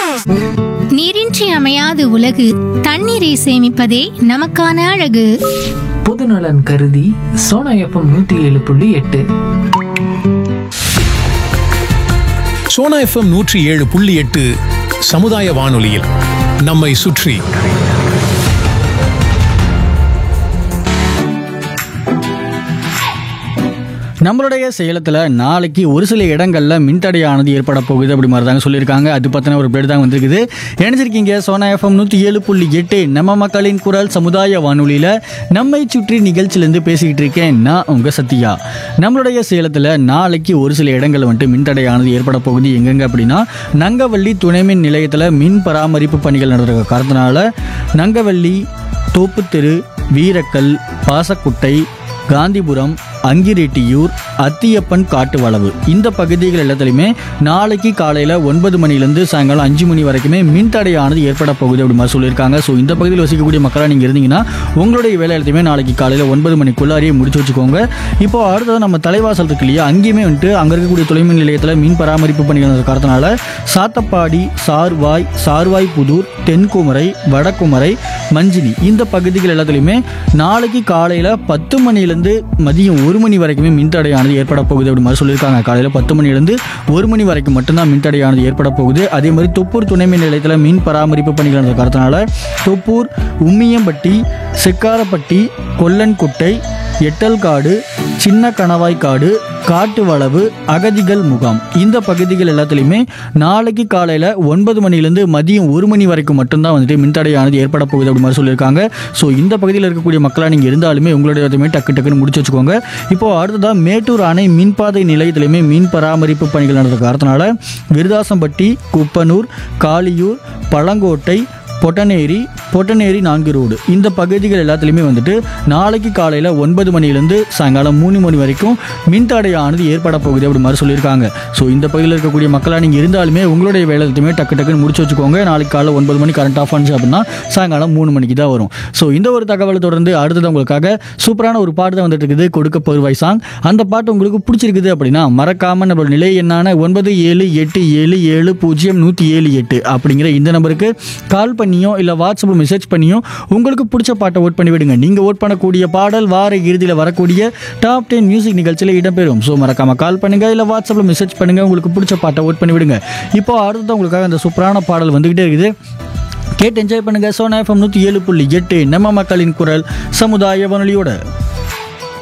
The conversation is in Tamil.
நீரின்றி அமையாது உலகு தண்ணீரை சேமிப்பதே நமக்கான அழகு பொதுநலன் கருதி சோனா எஃப்எம் நூத்தி ஏழு புள்ளி எட்டு சோனா எஃப்எம் நூற்றி ஏழு புள்ளி எட்டு சமுதாய வானொலியில் நம்மை சுற்றி நம்மளுடைய சேலத்தில் நாளைக்கு ஒரு சில இடங்களில் மின்தடையானது ஏற்பட போகுது அப்படி மாதிரி தாங்க சொல்லியிருக்காங்க அது பற்றின ஒரு பேர் தான் வந்திருக்குது இணைஞ்சிருக்கீங்க சோனா எஃப்எம் நூற்றி ஏழு புள்ளி எட்டு நம்ம மக்களின் குரல் சமுதாய வானொலியில் நம்மை சுற்றி நிகழ்ச்சியிலேருந்து பேசிக்கிட்டு இருக்கேன் நான் உங்கள் சத்யா நம்மளுடைய சேலத்தில் நாளைக்கு ஒரு சில இடங்களில் வந்துட்டு மின்தடையானது ஏற்பட போகுது எங்கெங்க அப்படின்னா நங்கவள்ளி துணைமின் நிலையத்தில் மின் பராமரிப்பு பணிகள் நடக்கிற காரணத்தினால நங்கவள்ளி தோப்புத்தெரு வீரக்கல் பாசக்குட்டை காந்திபுரம் அங்கிரெட்டியூர் அத்தியப்பன் காட்டு வளவு இந்த பகுதிகள் எல்லாத்துலேயுமே நாளைக்கு காலையில் ஒன்பது மணிலேருந்து சாயங்காலம் அஞ்சு மணி வரைக்குமே மின்தடையானது ஏற்பட போகுது அப்படி மாதிரி சொல்லியிருக்காங்க ஸோ இந்த பகுதியில் வசிக்கக்கூடிய மக்களாக நீங்கள் இருந்தீங்கன்னா உங்களுடைய வேலை எல்லாத்தையுமே நாளைக்கு காலையில் ஒன்பது மணிக்குள்ளாரியே முடிச்சு வச்சுக்கோங்க இப்போ அடுத்தது நம்ம தலைவாசல் இருக்கு இல்லையா அங்கேயுமே வந்துட்டு அங்கே இருக்கக்கூடிய தொலைமின் நிலையத்தில் மின் பராமரிப்பு பணிகள் நடக்கிற காரணத்தினால சாத்தப்பாடி சார்வாய் சார்வாய் புதூர் தென்குமரை வடக்குமரை மஞ்சினி இந்த பகுதிகள் எல்லாத்துலேயுமே நாளைக்கு காலையில் பத்து மணிலேருந்து மதியம் ஒரு மணி வரைக்குமே மின்தடையானது ஏற்பட போகுது அப்படி மாதிரி சொல்லியிருக்காங்க காலையில் பத்து மணிலேருந்து ஒரு மணி வரைக்கும் மட்டும்தான் மின்தடையானது ஏற்பட போகுது அதே மாதிரி தொப்பூர் துணை மின் நிலையத்தில் மின் பராமரிப்பு பணிகள் நடந்த காரணத்தினால தொப்பூர் உம்மியம்பட்டி செக்காரப்பட்டி கொல்லன்குட்டை எட்டல்காடு சின்ன கணவாய்க்காடு காட்டு வளவு அகதிகள் முகாம் இந்த பகுதிகள் எல்லாத்துலேயுமே நாளைக்கு காலையில் ஒன்பது மணிலேருந்து மதியம் ஒரு மணி வரைக்கும் மட்டும்தான் வந்துட்டு மின்தடையானது ஏற்பட போகுது அப்படி மாதிரி சொல்லியிருக்காங்க ஸோ இந்த பகுதியில் இருக்கக்கூடிய மக்களாக நீங்கள் இருந்தாலுமே உங்களுடைய எல்லாத்தையுமே டக்கு டக்குன்னு முடிச்சு வச்சுக்கோங்க இப்போ அடுத்ததாக மேட்டூர் அணை மின்பாதை நிலையத்திலையுமே மின் பராமரிப்பு பணிகள் நடந்த காரணத்தினால விருதாசம்பட்டி குப்பனூர் காளியூர் பழங்கோட்டை பொட்டனேரி பொட்டனேரி நான்கு ரோடு இந்த பகுதிகள் எல்லாத்துலேயுமே வந்துட்டு நாளைக்கு காலையில் ஒன்பது மணிலேருந்து சாயங்காலம் மூணு மணி வரைக்கும் மின்தடையானது ஏற்பட போகுது அப்படி மாதிரி சொல்லியிருக்காங்க ஸோ இந்த பகுதியில் இருக்கக்கூடிய மக்களாக நீங்கள் இருந்தாலுமே உங்களுடைய வேலை எல்லாத்தையுமே டக்கு டக்குன்னு முடிச்சு வச்சுக்கோங்க நாளைக்கு காலையில் ஒன்பது மணி கரண்ட் ஆஃப் ஆனிச்சு அப்படின்னா சாயங்காலம் மூணு மணிக்கு தான் வரும் ஸோ இந்த ஒரு தகவலை தொடர்ந்து அடுத்தது உங்களுக்காக சூப்பரான ஒரு பாட்டு தான் வந்துட்டு இருக்குது கொடுக்க போர்வாய் சாங் அந்த பாட்டு உங்களுக்கு பிடிச்சிருக்குது அப்படின்னா மறக்காம நம்மளோட நிலை எண்ணான ஒன்பது ஏழு எட்டு ஏழு ஏழு பூஜ்ஜியம் நூற்றி ஏழு எட்டு அப்படிங்கிற இந்த நம்பருக்கு கால் பண்ணியோ இல்லை வாட்ஸ்அப்பில் மெசேஜ் பண்ணியோ உங்களுக்கு பிடிச்ச பாட்டை ஓட் பண்ணி விடுங்க நீங்கள் ஓட் பண்ணக்கூடிய பாடல் வார இறுதியில் வரக்கூடிய டாப் டென் மியூசிக் நிகழ்ச்சியில் இடம்பெறும் ஸோ மறக்காம கால் பண்ணுங்க இல்லை வாட்ஸ்அப்பில் மெசேஜ் பண்ணுங்க உங்களுக்கு பிடிச்ச பாட்டை ஓட் பண்ணி விடுங்க இப்போ அடுத்தது உங்களுக்காக அந்த சூப்பரான பாடல் வந்துகிட்டே இருக்குது கேட்டு என்ஜாய் பண்ணுங்க சோனா எஃப்எம் நூற்றி ஏழு புள்ளி எட்டு நம்ம மக்களின் குரல் சமுதாய வானொலியோட